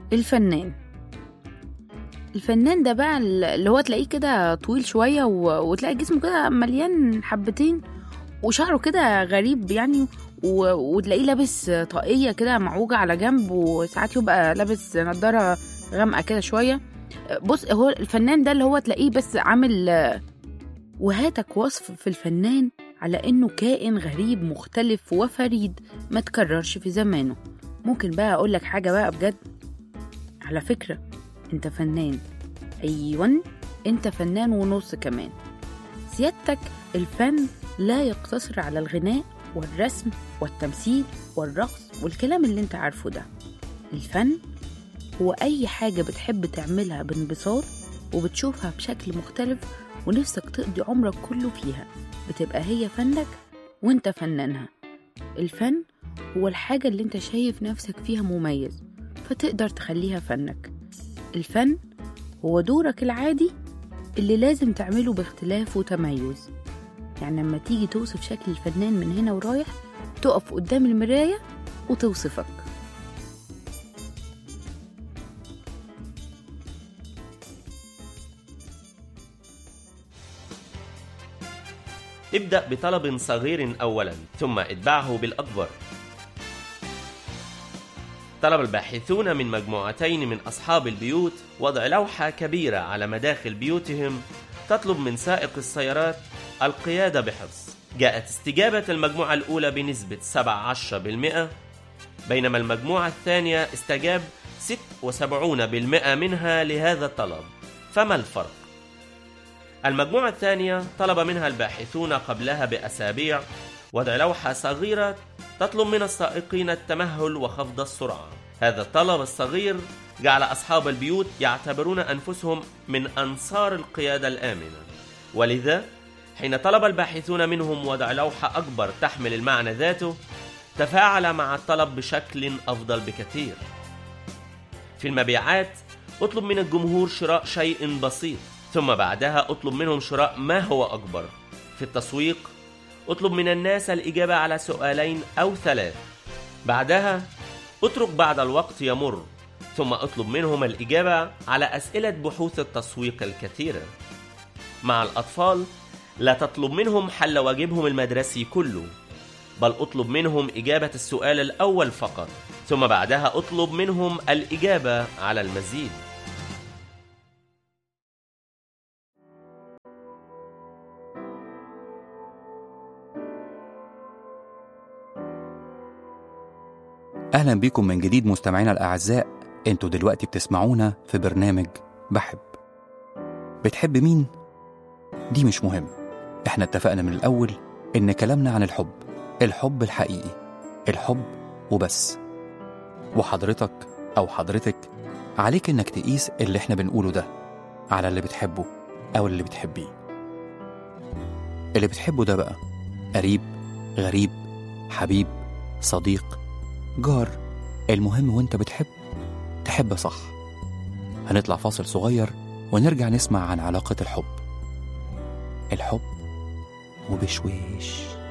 الفنان الفنان ده بقى اللي هو تلاقيه كده طويل شوية و... وتلاقي جسمه كده مليان حبتين وشعره كده غريب يعني و... وتلاقيه لابس طاقية كده معوجة على جنب وساعات يبقى لابس نضارة غامقة كده شوية بص هو الفنان ده اللي هو تلاقيه بس عامل وهاتك وصف في الفنان على انه كائن غريب مختلف وفريد ما تكررش في زمانه ممكن بقى اقول لك حاجة بقى بجد على فكرة انت فنان ايوان انت فنان ونص كمان سيادتك الفن لا يقتصر على الغناء والرسم والتمثيل والرقص والكلام اللي انت عارفه ده الفن هو اي حاجة بتحب تعملها بانبساط وبتشوفها بشكل مختلف ونفسك تقضي عمرك كله فيها بتبقى هي فنك وانت فنانها الفن هو الحاجة اللي انت شايف نفسك فيها مميز فتقدر تخليها فنك الفن هو دورك العادي اللي لازم تعمله باختلاف وتميز يعني لما تيجي توصف شكل الفنان من هنا ورايح تقف قدام المراية وتوصفك ابدأ بطلب صغير أولا ثم اتبعه بالأكبر طلب الباحثون من مجموعتين من أصحاب البيوت وضع لوحة كبيرة على مداخل بيوتهم تطلب من سائق السيارات القيادة بحرص جاءت استجابة المجموعة الأولى بنسبة 17% بينما المجموعة الثانية استجاب 76% منها لهذا الطلب فما الفرق؟ المجموعة الثانية طلب منها الباحثون قبلها بأسابيع وضع لوحة صغيرة تطلب من السائقين التمهل وخفض السرعة هذا الطلب الصغير جعل أصحاب البيوت يعتبرون أنفسهم من أنصار القيادة الآمنة ولذا حين طلب الباحثون منهم وضع لوحة أكبر تحمل المعنى ذاته تفاعل مع الطلب بشكل أفضل بكثير في المبيعات اطلب من الجمهور شراء شيء بسيط ثم بعدها اطلب منهم شراء ما هو أكبر في التسويق اطلب من الناس الإجابة على سؤالين أو ثلاث بعدها اترك بعد الوقت يمر ثم اطلب منهم الإجابة على أسئلة بحوث التسويق الكثيرة مع الأطفال لا تطلب منهم حل واجبهم المدرسي كله بل اطلب منهم إجابة السؤال الأول فقط ثم بعدها اطلب منهم الإجابة على المزيد أهلا بيكم من جديد مستمعينا الأعزاء انتوا دلوقتي بتسمعونا في برنامج بحب بتحب مين؟ دي مش مهم احنا اتفقنا من الأول إن كلامنا عن الحب الحب الحقيقي الحب وبس وحضرتك أو حضرتك عليك إنك تقيس اللي احنا بنقوله ده على اللي بتحبه أو اللي بتحبيه اللي بتحبه ده بقى قريب غريب حبيب صديق جار المهم وانت بتحب تحب صح هنطلع فاصل صغير ونرجع نسمع عن علاقة الحب الحب وبشويش